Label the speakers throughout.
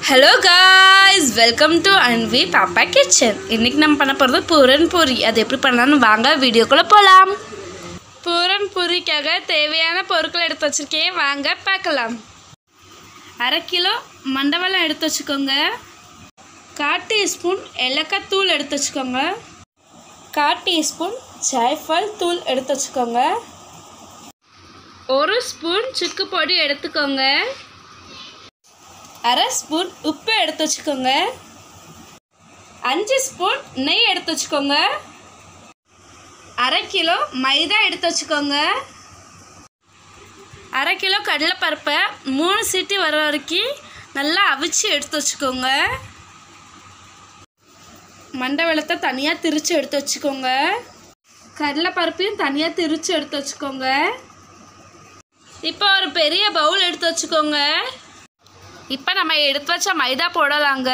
Speaker 1: hello guys welcome to Anvi பாப்பா kitchen இன்னைக்கு நம்ம பண்ண போகிறது பூரன் பூரி அது எப்படி பண்ணலாம்னு வாங்க வீடியோக்குள்ளே போகலாம் பூரன் பூரிக்காக தேவையான பொருட்கள் எடுத்து வச்சுருக்கேன் வாங்க பார்க்கலாம் அரை கிலோ மண்டவெல்லம் எடுத்து வச்சுக்கோங்க கால் டீஸ்பூன் ஏலக்காய் தூள் எடுத்து வச்சுக்கோங்க கால் டீஸ்பூன் ஜாய்ஃபால் தூள் எடுத்து வச்சுக்கோங்க ஒரு ஸ்பூன் சுக்கு பொடி எடுத்துக்கோங்க அரை ஸ்பூன் உப்பு எடுத்து வச்சுக்கோங்க அஞ்சு ஸ்பூன் நெய் எடுத்து வச்சுக்கோங்க அரை கிலோ மைதா எடுத்து வச்சுக்கோங்க அரை கிலோ கடலைப்பருப்பை மூணு சீட்டி வர வரைக்கும் நல்லா அவிச்சு எடுத்து வச்சுக்கோங்க மண்டை வெள்ளத்தை தனியாக திரித்து எடுத்து வச்சுக்கோங்க கடலைப்பருப்பையும் தனியாக திரித்து எடுத்து வச்சுக்கோங்க இப்போ ஒரு பெரிய பவுல் எடுத்து வச்சுக்கோங்க இப்போ நம்ம எடுத்து வச்ச மைதா போடலாங்க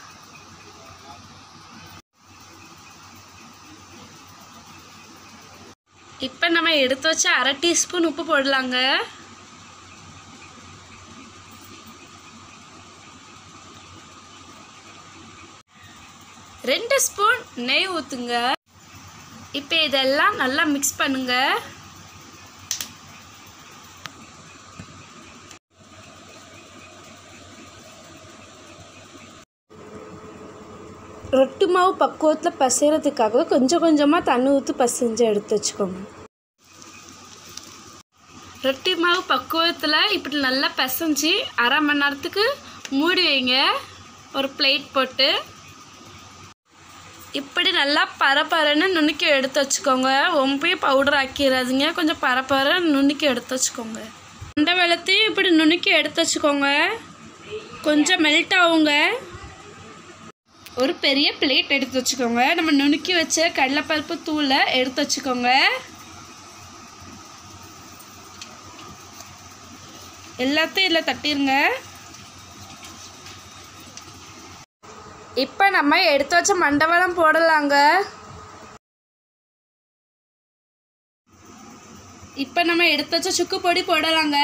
Speaker 1: இப்போ நம்ம எடுத்து வச்ச அரை டீஸ்பூன் உப்பு போடலாங்க ரெண்டு ஸ்பூன் நெய் ஊற்றுங்க இப்போ இதெல்லாம் நல்லா மிக்ஸ் பண்ணுங்க ரொட்டி மாவு பக்குவத்தில் பசைகிறதுக்காக கொஞ்சம் கொஞ்சமாக தண்ணி ஊற்றி பசைஞ்சு எடுத்து வச்சுக்கோங்க ரொட்டி மாவு பக்குவத்தில் இப்படி நல்லா பிசைஞ்சு அரை மணி நேரத்துக்கு மூடி வைங்க ஒரு பிளேட் போட்டு இப்படி நல்லா பரப்பரன்னு நுணுக்கி எடுத்து வச்சுக்கோங்க ரொம்பயும் பவுடர் ஆக்கிடாதீங்க கொஞ்சம் பரப்பர நுணுக்கி எடுத்து வச்சுக்கோங்க அந்த வெள்ளத்தையும் இப்படி நுணுக்கி எடுத்து வச்சுக்கோங்க கொஞ்சம் மெல்ட் ஆகுங்க ஒரு பெரிய பிளேட் எடுத்து வச்சுக்கோங்க நம்ம நுணுக்கி வச்ச கடலைப்பருப்பு தூளை எடுத்து வச்சுக்கோங்க எல்லாத்தையும் இதில் தட்டிருங்க இப்போ நம்ம எடுத்து வச்ச மண்டவளம் போடலாங்க இப்போ நம்ம எடுத்து வச்ச சுக்கு பொடி போடலாங்க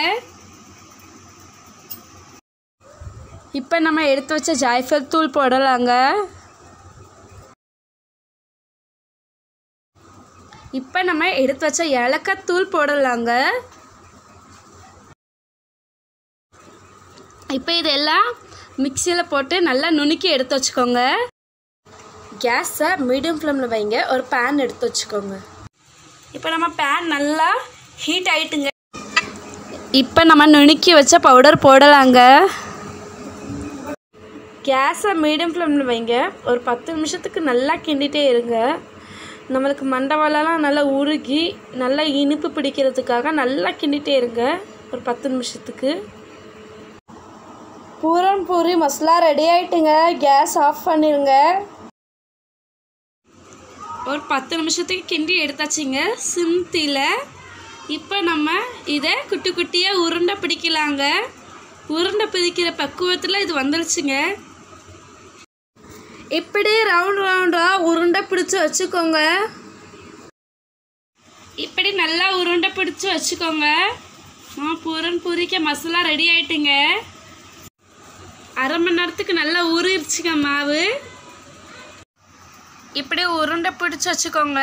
Speaker 1: இப்போ நம்ம எடுத்து வச்ச ஜாய்ஃபல் தூள் போடலாங்க இப்போ நம்ம எடுத்து வச்ச ஏலக்காய் தூள் போடலாங்க இப்போ இதெல்லாம் மிக்சியில் போட்டு நல்லா நுணுக்கி எடுத்து வச்சுக்கோங்க கேஸை மீடியம் ஃப்ளேமில் வைங்க ஒரு பேன் எடுத்து வச்சுக்கோங்க இப்போ நம்ம பேன் நல்லா ஹீட் ஆகிட்டுங்க இப்போ நம்ம நுணுக்கி வச்ச பவுடர் போடலாங்க கேஸை மீடியம் ஃப்ளேமில் வைங்க ஒரு பத்து நிமிஷத்துக்கு நல்லா கிண்டிகிட்டே இருங்க நம்மளுக்கு மண்டவாலெல்லாம் நல்லா உருகி நல்லா இனிப்பு பிடிக்கிறதுக்காக நல்லா கிண்டிகிட்டே இருங்க ஒரு பத்து நிமிஷத்துக்கு பூரன் பூரி மசாலா ரெடி ஆயிட்டுங்க கேஸ் ஆஃப் பண்ணிடுங்க ஒரு பத்து நிமிஷத்துக்கு கிண்டி எடுத்தாச்சுங்க சிம்தியில் இப்போ நம்ம இதை குட்டி குட்டியாக உருண்டை பிடிக்கலாங்க உருண்டை பிடிக்கிற பக்குவத்தில் இது வந்துருச்சுங்க இப்படி ரவுண்ட் ரவுண்டாக உருண்டை பிடிச்சி வச்சுக்கோங்க இப்படி நல்லா உருண்டை பிடிச்சி வச்சுக்கோங்க ஆ பூரன் பூரிக்க மசாலா ரெடி ஆயிட்டுங்க அரை மணி நேரத்துக்கு நல்லா ஊறிடுச்சுங்க மாவு இப்படி உருண்டை பிடிச்சி வச்சுக்கோங்க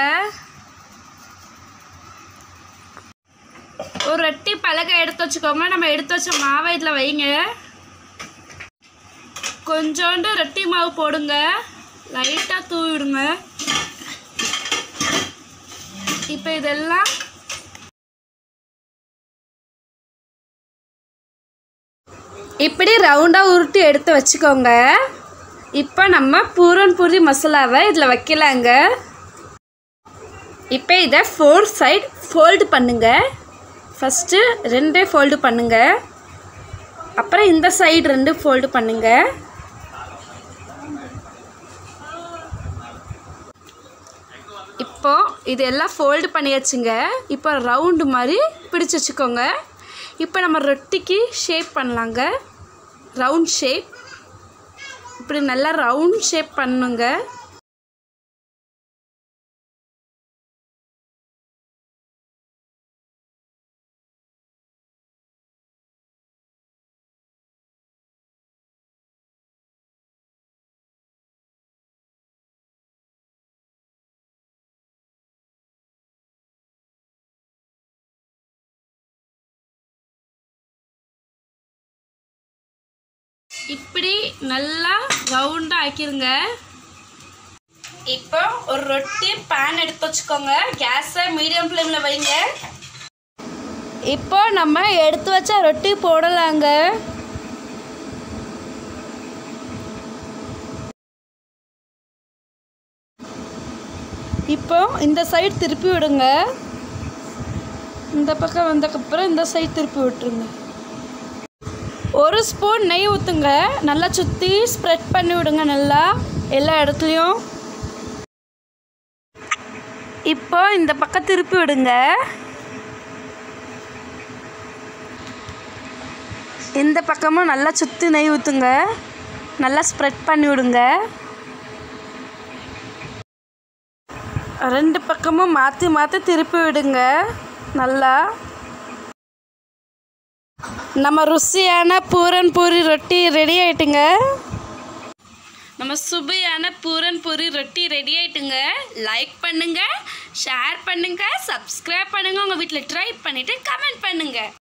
Speaker 1: ஒரு ரெட்டி பலகை எடுத்து வச்சுக்கோங்க நம்ம எடுத்து வச்ச மாவை இதில் வைங்க கொஞ்சோண்டு ரெட்டி மாவு போடுங்க லைட்டாக தூவிடுங்க இப்போ இதெல்லாம் இப்படி ரவுண்டாக உருட்டி எடுத்து வச்சுக்கோங்க இப்போ நம்ம பூரன் பூரி மசாலாவை இதில் வைக்கலாங்க இப்போ இதை ஃபோர் சைட் ஃபோல்டு பண்ணுங்க ஃபஸ்ட்டு ரெண்டே ஃபோல்டு பண்ணுங்க அப்புறம் இந்த சைடு ரெண்டு ஃபோல்டு பண்ணுங்க இப்போ இது எல்லாம் ஃபோல்டு பண்ணியாச்சுங்க இப்போ ரவுண்டு மாதிரி பிடிச்சி வச்சுக்கோங்க இப்போ நம்ம ரொட்டிக்கு ஷேப் பண்ணலாங்க ரவுண்ட் ஷேப் இப்படி நல்லா ரவுண்ட் ஷேப் பண்ணுங்க இப்படி நல்லா ரவுண்டாக ஆக்கிருங்க இப்போ ஒரு ரொட்டி பேன் எடுத்து வச்சுக்கோங்க கேஸை மீடியம் ஃப்ளேமில் வைங்க இப்போ நம்ம எடுத்து வச்ச ரொட்டி போடலாங்க இப்போ இந்த சைடு திருப்பி விடுங்க இந்த பக்கம் வந்தக்கப்புறம் இந்த சைடு திருப்பி விட்டுருங்க ஒரு ஸ்பூன் நெய் ஊற்றுங்க நல்லா சுற்றி ஸ்ப்ரெட் பண்ணி விடுங்க நல்லா எல்லா இடத்துலையும் இப்போ இந்த பக்கம் திருப்பி விடுங்க இந்த பக்கமும் நல்லா சுற்றி நெய் ஊற்றுங்க நல்லா ஸ்ப்ரெட் பண்ணி விடுங்க ரெண்டு பக்கமும் மாற்றி மாற்றி திருப்பி விடுங்க நல்லா நம்ம ருசியான பூரன் பூரி ரொட்டி ரெடி ஆயிட்டுங்க நம்ம சுவையான பூரன் பூரி ரொட்டி ரெடி ஆயிட்டுங்க லைக் பண்ணுங்க ஷேர் பண்ணுங்க சப்ஸ்கிரைப் பண்ணுங்க உங்க வீட்டில் ட்ரை பண்ணிட்டு கமெண்ட் பண்ணுங்க